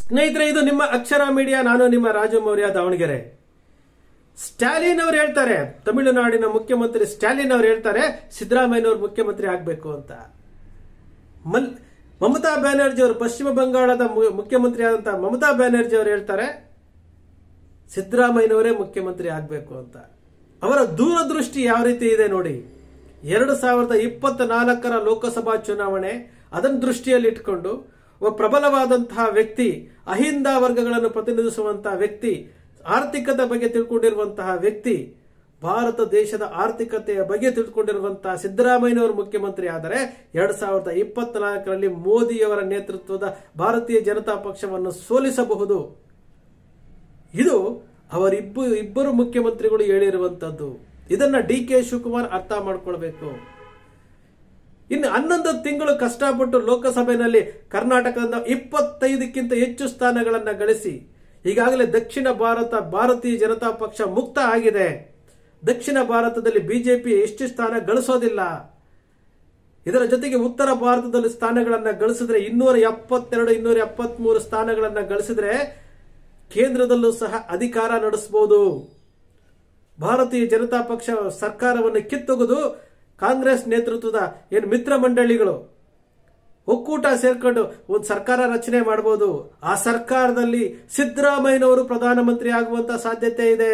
ಸ್ನೇಹಿತರೆ ಇದು ನಿಮ್ಮ ಅಕ್ಷರ ಮೀಡಿಯಾ ನಾನು ನಿಮ್ಮ ರಾಜು ಮೌರ್ಯ ದಾವಣಗೆರೆ ಸ್ಟಾಲಿನ್ ಅವರು ಹೇಳ್ತಾರೆ ತಮಿಳುನಾಡಿನ ಮುಖ್ಯಮಂತ್ರಿ ಸ್ಟಾಲಿನ್ ಅವರು ಹೇಳ್ತಾರೆ ಸಿದ್ದರಾಮಯ್ಯನವರು ಮುಖ್ಯಮಂತ್ರಿ ಆಗಬೇಕು ಅಂತ ಮಲ್ ಮಮತಾ ಬ್ಯಾನರ್ಜಿ ಅವರು ಪಶ್ಚಿಮ ಬಂಗಾಳದ ಮು- ಮುಖ್ಯಮಂತ್ರಿ ಆದಂತಹ ಮಮತಾ ಬ್ಯಾನರ್ಜಿ ಅವರು ಹೇಳ್ತಾರೆ ಸಿದ್ದರಾಮಯ್ಯನವರೇ ಮುಖ್ಯಮಂತ್ರಿ ಆಗಬೇಕು ಅಂತ ಅವರ ದೂರದೃಷ್ಟಿ ಯಾವ ರೀತಿ ಇದೆ ನೋಡಿ ಎರಡು ಸಾವಿರದ ಇಪ್ಪತ್ತ ನಾಲ್ಕರ ಲೋಕಸಭಾ ಚುನಾವಣೆ ಅದನ್ನು ದೃಷ್ಟಿಯಲ್ಲಿ ಇಟ್ಕೊಂಡು ಒಬ್ಬ ಪ್ರಬಲವಾದಂತಹ ವ್ಯಕ್ತಿ ಅಹಿಂದ ವರ್ಗಗಳನ್ನು ಪ್ರತಿನಿಧಿಸುವಂತಹ ವ್ಯಕ್ತಿ ಆರ್ಥಿಕತೆ ಬಗ್ಗೆ ತಿಳ್ಕೊಂಡಿರುವಂತಹ ವ್ಯಕ್ತಿ ಭಾರತ ದೇಶದ ಆರ್ಥಿಕತೆಯ ಬಗ್ಗೆ ತಿಳ್ಕೊಂಡಿರುವಂತಹ ಸಿದ್ದರಾಮಯ್ಯನವರು ಮುಖ್ಯಮಂತ್ರಿ ಆದರೆ ಎರಡ್ ಸಾವಿರದ ಇಪ್ಪತ್ನಾಲ್ಕರಲ್ಲಿ ಮೋದಿಯವರ ನೇತೃತ್ವದ ಭಾರತೀಯ ಜನತಾ ಪಕ್ಷವನ್ನು ಸೋಲಿಸಬಹುದು ಇದು ಅವರಿಬ್ಬ ಇಬ್ಬರು ಮುಖ್ಯಮಂತ್ರಿಗಳು ಹೇಳಿರುವಂತದ್ದು ಇದನ್ನ ಡಿ ಕೆ ಶಿವಕುಮಾರ್ ಅರ್ಥ ಮಾಡ್ಕೊಳ್ಬೇಕು ಇನ್ನು ಹನ್ನೊಂದು ತಿಂಗಳು ಕಷ್ಟಪಟ್ಟು ಲೋಕಸಭೆಯಲ್ಲಿ ಕರ್ನಾಟಕದಿಂದ ಇಪ್ಪತ್ತೈದಕ್ಕಿಂತ ಹೆಚ್ಚು ಸ್ಥಾನಗಳನ್ನ ಗಳಿಸಿ ಈಗಾಗಲೇ ದಕ್ಷಿಣ ಭಾರತ ಭಾರತೀಯ ಜನತಾ ಪಕ್ಷ ಮುಕ್ತ ಆಗಿದೆ ದಕ್ಷಿಣ ಭಾರತದಲ್ಲಿ ಬಿಜೆಪಿ ಎಷ್ಟು ಸ್ಥಾನ ಗಳಿಸೋದಿಲ್ಲ ಇದರ ಜೊತೆಗೆ ಉತ್ತರ ಭಾರತದಲ್ಲಿ ಸ್ಥಾನಗಳನ್ನ ಗಳಿಸಿದ್ರೆ ಇನ್ನೂರ ಎಪ್ಪತ್ತೆರಡು ಇನ್ನೂರ ಎಪ್ಪತ್ಮೂರು ಸ್ಥಾನಗಳನ್ನ ಗಳಿಸಿದ್ರೆ ಕೇಂದ್ರದಲ್ಲೂ ಸಹ ಅಧಿಕಾರ ನಡೆಸಬಹುದು ಭಾರತೀಯ ಜನತಾ ಪಕ್ಷ ಸರ್ಕಾರವನ್ನು ಕಿತ್ತೊಗೆದು ಕಾಂಗ್ರೆಸ್ ನೇತೃತ್ವದ ಏನು ಮಿತ್ರ ಮಂಡಳಿಗಳು ಒಕ್ಕೂಟ ಸೇರ್ಕೊಂಡು ಒಂದು ಸರ್ಕಾರ ರಚನೆ ಮಾಡಬಹುದು ಆ ಸರ್ಕಾರದಲ್ಲಿ ಸಿದ್ದರಾಮಯ್ಯನವರು ಪ್ರಧಾನಮಂತ್ರಿ ಆಗುವಂತ ಸಾಧ್ಯತೆ ಇದೆ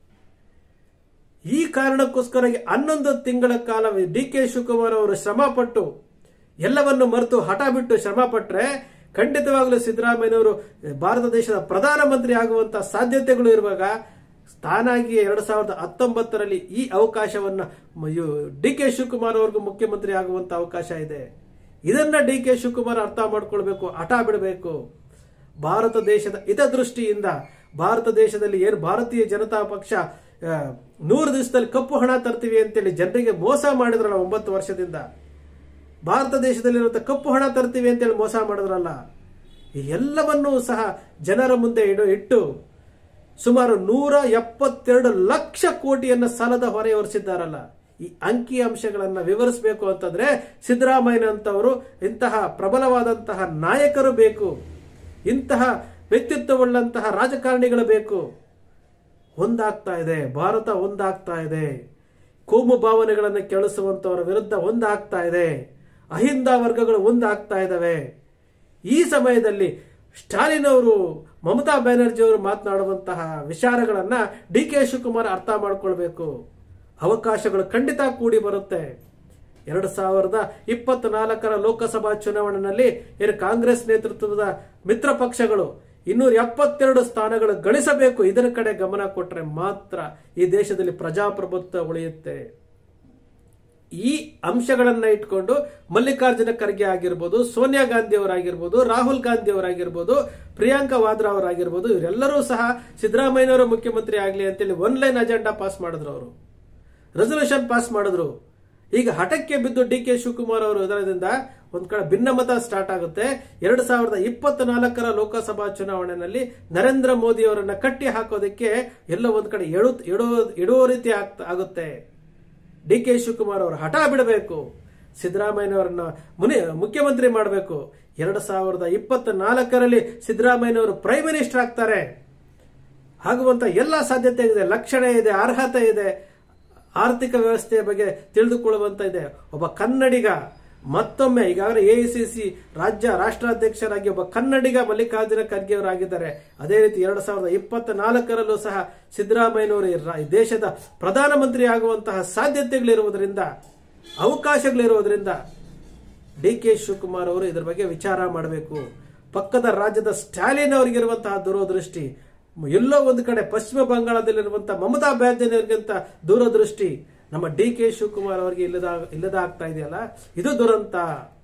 ಈ ಕಾರಣಕ್ಕೋಸ್ಕರ ಹನ್ನೊಂದು ತಿಂಗಳ ಕಾಲ ಡಿ ಕೆ ಶಿವಕುಮಾರ್ ಅವರು ಶ್ರಮ ಪಟ್ಟು ಎಲ್ಲವನ್ನು ಮರೆತು ಹಠ ಬಿಟ್ಟು ಶ್ರಮ ಪಟ್ರೆ ಖಂಡಿತವಾಗಲೂ ಸಿದ್ದರಾಮಯ್ಯನವರು ಭಾರತ ದೇಶದ ಪ್ರಧಾನಮಂತ್ರಿ ಆಗುವಂತ ಸಾಧ್ಯತೆಗಳು ಇರುವಾಗ ತಾನಾಗಿ ಎರಡ್ ಸಾವಿರದ ಹತ್ತೊಂಬತ್ತರಲ್ಲಿ ಈ ಅವಕಾಶವನ್ನ ಡಿ ಕೆ ಶಿವಕುಮಾರ್ ಅವ್ರಿಗೂ ಮುಖ್ಯಮಂತ್ರಿ ಆಗುವಂತ ಅವಕಾಶ ಇದೆ ಇದನ್ನ ಡಿ ಕೆ ಶಿವಕುಮಾರ್ ಅರ್ಥ ಮಾಡ್ಕೊಳ್ಬೇಕು ಹಠ ಬಿಡಬೇಕು ಭಾರತ ದೇಶದ ಹಿತದೃಷ್ಟಿಯಿಂದ ಭಾರತ ದೇಶದಲ್ಲಿ ಏನು ಭಾರತೀಯ ಜನತಾ ಪಕ್ಷ ಆ, ನೂರು ದಿವಸದಲ್ಲಿ ಕಪ್ಪು ಹಣ ತರ್ತೀವಿ ಅಂತೇಳಿ ಜನರಿಗೆ ಮೋಸ ಮಾಡಿದ್ರಲ್ಲ ಒಂಬತ್ತು ವರ್ಷದಿಂದ ಭಾರತ ದೇಶದಲ್ಲಿರುವಂತ ಕಪ್ಪು ಹಣ ತರ್ತೀವಿ ಅಂತೇಳಿ ಮೋಸ ಮಾಡಿದ್ರಲ್ಲ ಈ ಎಲ್ಲವನ್ನೂ ಸಹ ಜನರ ಮುಂದೆ ಇಡು ಇಟ್ಟು ಸುಮಾರು ನೂರ ಎಪ್ಪತ್ತೆರಡು ಲಕ್ಷ ಕೋಟಿಯನ್ನ ಸಾಲದ ಹೊರೆ ಹೊರಿಸಿದ್ದಾರಲ್ಲ ಈ ಅಂಕಿ ಅಂಶಗಳನ್ನ ವಿವರಿಸಬೇಕು ಅಂತಂದ್ರೆ ಸಿದ್ದರಾಮಯ್ಯನಂತವರು ಇಂತಹ ಪ್ರಬಲವಾದಂತಹ ನಾಯಕರು ಬೇಕು ಇಂತಹ ವ್ಯಕ್ತಿತ್ವವುಳ್ಳಂತಹ ರಾಜಕಾರಣಿಗಳು ಬೇಕು ಒಂದಾಗ್ತಾ ಇದೆ ಭಾರತ ಒಂದಾಗ್ತಾ ಇದೆ ಕೋಮು ಭಾವನೆಗಳನ್ನು ಕೆಳಿಸುವಂತವರ ವಿರುದ್ಧ ಒಂದಾಗ್ತಾ ಇದೆ ಅಹಿಂದ ವರ್ಗಗಳು ಒಂದಾಗ್ತಾ ಇದ್ದಾವೆ ಈ ಸಮಯದಲ್ಲಿ ಸ್ಟಾಲಿನ್ ಅವರು ಮಮತಾ ಬ್ಯಾನರ್ಜಿ ಅವರು ಮಾತನಾಡುವಂತಹ ವಿಚಾರಗಳನ್ನ ಡಿ ಕೆ ಶಿವಕುಮಾರ್ ಅರ್ಥ ಮಾಡ್ಕೊಳ್ಬೇಕು ಅವಕಾಶಗಳು ಖಂಡಿತ ಕೂಡಿ ಬರುತ್ತೆ ಎರಡು ಸಾವಿರದ ಇಪ್ಪತ್ನಾಲ್ಕರ ಲೋಕಸಭಾ ಚುನಾವಣೆಯಲ್ಲಿ ಏನು ಕಾಂಗ್ರೆಸ್ ನೇತೃತ್ವದ ಮಿತ್ರ ಪಕ್ಷಗಳು ಇನ್ನೂರ ಎಪ್ಪತ್ತೆರಡು ಸ್ಥಾನಗಳು ಗಳಿಸಬೇಕು ಇದರ ಕಡೆ ಗಮನ ಕೊಟ್ಟರೆ ಮಾತ್ರ ಈ ದೇಶದಲ್ಲಿ ಪ್ರಜಾಪ್ರಭುತ್ವ ಉಳಿಯುತ್ತೆ ಈ ಅಂಶಗಳನ್ನ ಇಟ್ಕೊಂಡು ಮಲ್ಲಿಕಾರ್ಜುನ ಖರ್ಗೆ ಆಗಿರ್ಬೋದು ಸೋನಿಯಾ ಗಾಂಧಿ ಅವರಾಗಿರ್ಬೋದು ರಾಹುಲ್ ಗಾಂಧಿ ಅವರಾಗಿರ್ಬೋದು ಪ್ರಿಯಾಂಕಾ ವಾದ್ರಾ ಅವರಾಗಿರ್ಬೋದು ಇವರೆಲ್ಲರೂ ಸಹ ಸಿದ್ದರಾಮಯ್ಯನವರು ಮುಖ್ಯಮಂತ್ರಿ ಆಗಲಿ ಅಂತೇಳಿ ಒನ್ ಲೈನ್ ಅಜೆಂಡಾ ಪಾಸ್ ಮಾಡಿದ್ರು ಅವರು ರೆಸಲ್ಯೂಷನ್ ಪಾಸ್ ಮಾಡಿದ್ರು ಈಗ ಹಠಕ್ಕೆ ಬಿದ್ದು ಡಿ ಕೆ ಶಿವಕುಮಾರ್ ಅವರು ಇದರಿಂದ ಒಂದ್ ಕಡೆ ಭಿನ್ನಮತ ಸ್ಟಾರ್ಟ್ ಆಗುತ್ತೆ ಎರಡು ಸಾವಿರದ ಇಪ್ಪತ್ತ ನಾಲ್ಕರ ಲೋಕಸಭಾ ಚುನಾವಣೆಯಲ್ಲಿ ನರೇಂದ್ರ ಮೋದಿ ಅವರನ್ನ ಕಟ್ಟಿ ಹಾಕೋದಕ್ಕೆ ಎಲ್ಲ ಒಂದ್ ಕಡೆ ಎಡು ಎಡೋ ಎಡುವ ರೀತಿ ಆಗ್ತಾ ಆಗುತ್ತೆ ಡಿ ಕೆ ಶಿವಕುಮಾರ್ ಅವರು ಹಠ ಬಿಡಬೇಕು ಸಿದ್ದರಾಮಯ್ಯನವರನ್ನ ಮುನಿ ಮುಖ್ಯಮಂತ್ರಿ ಮಾಡಬೇಕು ಎರಡು ಸಾವಿರದ ಇಪ್ಪತ್ತ ನಾಲ್ಕರಲ್ಲಿ ಸಿದ್ದರಾಮಯ್ಯನವರು ಪ್ರೈಮ್ ಮಿನಿಸ್ಟರ್ ಆಗ್ತಾರೆ ಆಗುವಂತ ಎಲ್ಲ ಸಾಧ್ಯತೆ ಇದೆ ಲಕ್ಷಣ ಇದೆ ಅರ್ಹತೆ ಇದೆ ಆರ್ಥಿಕ ವ್ಯವಸ್ಥೆಯ ಬಗ್ಗೆ ತಿಳಿದುಕೊಳ್ಳುವಂತ ಇದೆ ಒಬ್ಬ ಕನ್ನಡಿಗ ಮತ್ತೊಮ್ಮೆ ಈಗಾಗಲೇ ಎಐಸಿಸಿ ರಾಜ್ಯ ರಾಷ್ಟ್ರಾಧ್ಯಕ್ಷರಾಗಿ ಒಬ್ಬ ಕನ್ನಡಿಗ ಮಲ್ಲಿಕಾರ್ಜುನ ಖರ್ಗೆ ಅವರಾಗಿದ್ದಾರೆ ಅದೇ ರೀತಿ ಎರಡು ಸಾವಿರದ ಇಪ್ಪತ್ತ ನಾಲ್ಕರಲ್ಲೂ ಸಹ ಸಿದ್ದರಾಮಯ್ಯನವರು ಈ ರಾ- ಈ ದೇಶದ ಪ್ರಧಾನಮಂತ್ರಿ ಆಗುವಂತಹ ಸಾಧ್ಯತೆಗಳಿರುವುದರಿಂದ ಅವಕಾಶಗಳಿರುವುದರಿಂದ ಡಿ ಕೆ ಶಿವಕುಮಾರ್ ಅವರು ಇದರ ಬಗ್ಗೆ ವಿಚಾರ ಮಾಡಬೇಕು ಪಕ್ಕದ ರಾಜ್ಯದ ಸ್ಟಾಲಿನ್ ಅವರಿಗಿರುವಂತಹ ದೂರದೃಷ್ಟಿ ಎಲ್ಲೋ ಒಂದು ಕಡೆ ಪಶ್ಚಿಮ ಬಂಗಾಳದಲ್ಲಿರುವಂತಹ ಮಮತಾ ಬ್ಯಾನರ್ಜಿಗಿಂತ ದೂರದೃಷ್ಟಿ ನಮ್ಮ ಡಿ ಕೆ ಶಿವಕುಮಾರ್ ಅವರಿಗೆ ಇಲ್ಲದ ಇಲ್ಲದ ಆಗ್ತಾ ಇದೆಯಲ್ಲ ಇದು ದುರಂತ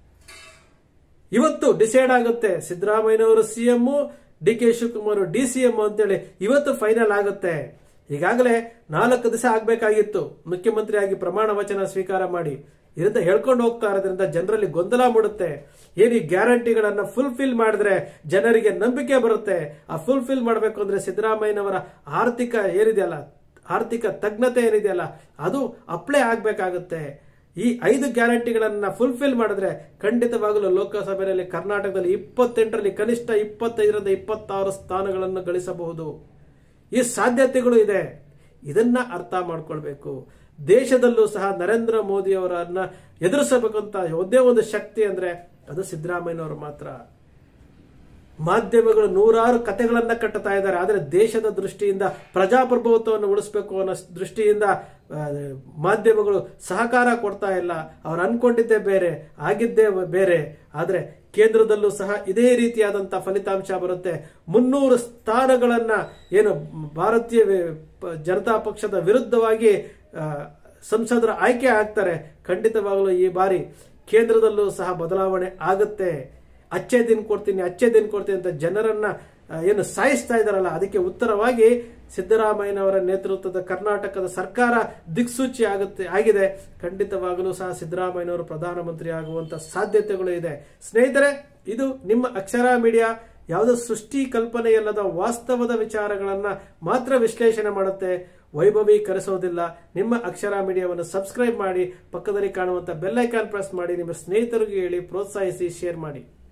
ಇವತ್ತು ಡಿಸೈಡ್ ಆಗುತ್ತೆ ಸಿದ್ದರಾಮಯ್ಯನವರು CM D K Shivakumar D CM ಅಂತೇಳಿ ಇವತ್ತು ಫೈನಲ್ ಆಗುತ್ತೆ ಈಗಾಗಲೇ ನಾಲ್ಕು ದಿವಸ ಆಗ್ಬೇಕಾಗಿತ್ತು ಮುಖ್ಯಮಂತ್ರಿ ಆಗಿ ಪ್ರಮಾಣ ವಚನ ಸ್ವೀಕಾರ ಮಾಡಿ ಇದರಿಂದ ಹೇಳ್ಕೊಂಡು ಹೋಗ್ತಾ ಇರೋದ್ರಿಂದ ಜನರಲ್ಲಿ ಗೊಂದಲ ಮೂಡುತ್ತೆ ಏನು ಈ ಗ್ಯಾರಂಟಿಗಳನ್ನ ಫುಲ್ಫಿಲ್ ಮಾಡಿದ್ರೆ ಜನರಿಗೆ ನಂಬಿಕೆ ಬರುತ್ತೆ ಆ ಫುಲ್ಫಿಲ್ ಮಾಡಬೇಕು ಅಂದ್ರೆ ಸಿದ್ದರಾಮಯ್ಯನವರ ಆರ್ಥಿಕ ಏನಿದೆಯಲ್ಲ ಆರ್ಥಿಕ ತಜ್ಞತೆ ಏನಿದೆಯಲ್ಲ ಅದು ಅಪ್ಲೈ ಆಗ್ಬೇಕಾಗುತ್ತೆ ಈ ಐದು ಗ್ಯಾರಂಟಿಗಳನ್ನ ಫುಲ್ಫಿಲ್ ಮಾಡಿದ್ರೆ ಖಂಡಿತವಾಗಲೂ ಲೋಕಸಭೆಯಲ್ಲಿ ಕರ್ನಾಟಕದಲ್ಲಿ ಇಪ್ಪತ್ತೆಂಟರಲ್ಲಿ ಕನಿಷ್ಠ ಇಪ್ಪತ್ತೈದರಿಂದ ಇಪ್ಪತ್ತಾರು ಸ್ಥಾನಗಳನ್ನು ಗಳಿಸಬಹುದು ಈ ಸಾಧ್ಯತೆಗಳು ಇದೆ ಇದನ್ನ ಅರ್ಥ ಮಾಡ್ಕೊಳ್ಬೇಕು ದೇಶದಲ್ಲೂ ಸಹ ನರೇಂದ್ರ ಮೋದಿ ಅವರನ್ನ ಎದುರಿಸಬೇಕಂತ ಒಂದೇ ಒಂದು ಶಕ್ತಿ ಅಂದ್ರೆ ಅದು ಸಿದ್ದರಾಮಯ್ಯನವರು ಮಾತ್ರ ಮಾಧ್ಯಮಗಳು ನೂರಾರು ಕತೆಗಳನ್ನ ಕಟ್ಟುತ್ತಾ ಇದ್ದಾರೆ ಆದರೆ ದೇಶದ ದೃಷ್ಟಿಯಿಂದ ಪ್ರಜಾಪ್ರಭುತ್ವವನ್ನು ಉಳಿಸಬೇಕು ಅನ್ನೋ ದೃಷ್ಟಿಯಿಂದ ಆ, ಮಾಧ್ಯಮಗಳು ಸಹಕಾರ ಕೊಡ್ತಾ ಇಲ್ಲ ಅವ್ರು ಅನ್ಕೊಂಡಿದ್ದೇ ಬೇರೆ ಆಗಿದ್ದೇ ಬೇರೆ ಆದರೆ ಕೇಂದ್ರದಲ್ಲೂ ಸಹ ಇದೇ ರೀತಿಯಾದಂಥ ಫಲಿತಾಂಶ ಬರುತ್ತೆ ಮುನ್ನೂರು ಸ್ಥಾನಗಳನ್ನ ಏನು ಭಾರತೀಯ ವಿ- ಪ- ಜನತಾ ಪಕ್ಷದ ವಿರುದ್ಧವಾಗಿ ಆ, ಸಂಸದರ ಆಯ್ಕೆ ಆಗ್ತಾರೆ ಖಂಡಿತವಾಗಲೂ ಈ ಬಾರಿ ಕೇಂದ್ರದಲ್ಲೂ ಸಹ ಬದಲಾವಣೆ ಆಗುತ್ತೆ ಅಚ್ಚೇ ದಿನ ಕೊಡ್ತೀನಿ ಅಚ್ಚೇ ದಿನ ಕೊಡ್ತೀನಿ ಅಂತ ಜನರನ್ನ ಆ, ಏನು ಸಾಯಿಸ್ತಾ ಇದಾರಲ್ಲ ಅದಕ್ಕೆ ಉತ್ತರವಾಗಿ ಸಿದ್ದರಾಮಯ್ಯನವರ ನೇತೃತ್ವದ ಕರ್ನಾಟಕದ ಸರ್ಕಾರ ದಿಕ್ಸೂಚಿ ಆಗುತ್ತೆ ಆಗಿದೆ ಖಂಡಿತವಾಗಲೂ ಸಹ ಸಿದ್ದರಾಮಯ್ಯನವರು ಪ್ರಧಾನಮಂತ್ರಿ ಆಗುವಂತ ಸಾಧ್ಯತೆಗಳು ಇದೆ ಸ್ನೇಹಿತರೆ ಇದು ನಿಮ್ಮ ಅಕ್ಷರ ಮೀಡಿಯಾ ಯಾವುದೋ ಸೃಷ್ಟಿ ಕಲ್ಪನೆಯಲ್ಲದ ವಾಸ್ತವದ ವಿಚಾರಗಳನ್ನ ಮಾತ್ರ ವಿಶ್ಲೇಷಣೆ ಮಾಡುತ್ತೆ ವೈಭವೀಕರಿಸೋದಿಲ್ಲ ನಿಮ್ಮ ಅಕ್ಷರ ಮೀಡಿಯಾವನ್ನು ಸಬ್ಸ್ಕ್ರೈಬ್ ಮಾಡಿ ಪಕ್ಕದಲ್ಲಿ ಕಾಣುವಂತ ಬೆಲ್ ಐಕಾನ್ ಪ್ರೆಸ್ ಮಾಡಿ ನಿಮ್ಮ ಸ್ನೇಹಿತರಿಗೂ ಹೇಳಿ ಪ್ರೋತ್ಸಾಹಿಸಿ ಶೇರ್ ಮಾಡಿ